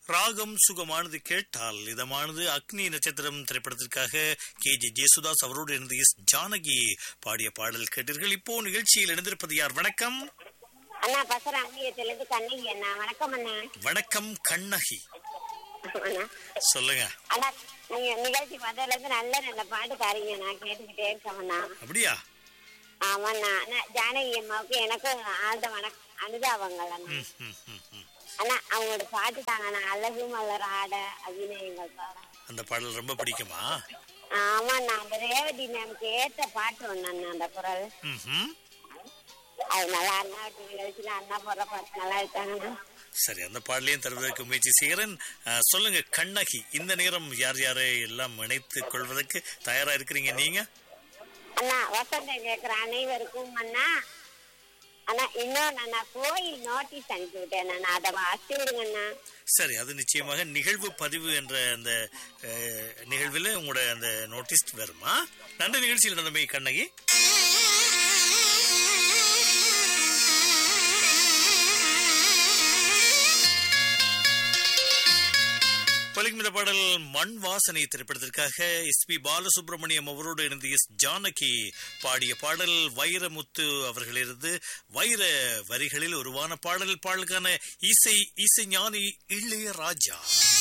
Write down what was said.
ராகம் சுகமானது கேட்டால் இதமானது அக்னி நட்சத்திரம் திரைப்படத்திற்காக கே ஜே ஜேசுதாஸ் அவரோடு இருந்து எஸ் ஜானகி பாடிய பாடல் கேட்டீர்கள் இப்போ நிகழ்ச்சியில் இணைந்திருப்பது யார் வணக்கம் அண்ணா பசர அங்கீகத்திலிருந்து கண்ணகி அண்ணா வணக்கம் அண்ணா வணக்கம் கண்ணகி அண்ணா சொல்லுங்க அண்ணா நீங்க நிகழ்ச்சி முதல்ல இருந்து நல்ல நல்ல பாட்டு தாரீங்க நான் கேட்டுக்கிட்டே இருக்கேன் அண்ணா அப்படியா ஆமாண்ணா அண்ணா ஜானகி அம்மாவுக்கு எனக்கும் ஆழ்ந்த வணக்கம் அனுதாபங்கள் அண்ணா ம், ம், ம், ம். அண்ணா அவங்களோட பாட்டு தாங்கண்ணா அழகு மலர் ஆட அபிநயங்கள் பாடம் அந்த பாடல் ரொம்ப பிடிக்குமா ஆமாண்ணா அந்த ரேவதி மேம்க்கு ஏத்த பாட்டு ஒண்ணு அண்ணா அந்த குரல் ம்ஹும். அது நல்லா அண்ணா நிகழ்ச்சியில அண்ணா போடுற பாட்டு நல்லா இருக்காங்கண்ணா சரி அந்த பாடலையும் தருவதற்கு முயற்சி செய்கிறேன் அஹ், சொல்லுங்க கண்ணகி இந்த நேரம் யார் யாரை எல்லாம் இணைத்துக் கொள்வதற்கு தயாரா இருக்கிறீங்க நீங்க அண்ணா வசந்தம் கேட்கிற அனைவருக்கும் அண்ணா அண்ணா இன்னொன்னு அண்ணா கோயில் நோட்டீஸ் அனுப்பி விட்டேன் அண்ணா அதை வாசி விடுங்க அண்ணா சரி அது நிச்சயமாக நிகழ்வு பதிவு என்ற அந்த அஹ், நிகழ்வில் உங்களோட அந்த நோட்டீஸ் வருமா நன்றி நிகழ்ச்சியில் நடந்தமை கண்ணகி பலிக்கும் இந்த பாடல் மண் வாசனை திரைப்படத்திற்காக எஸ் பி பாலசுப்ரமணியம் அவரோடு இணைந்து எஸ் ஜானகி பாடிய பாடல் வைரமுத்து அவர்களிருந்து வைர வரிகளில் உருவான பாடல் பாடலுக்கான இசை இசை ஞானி இளையராஜா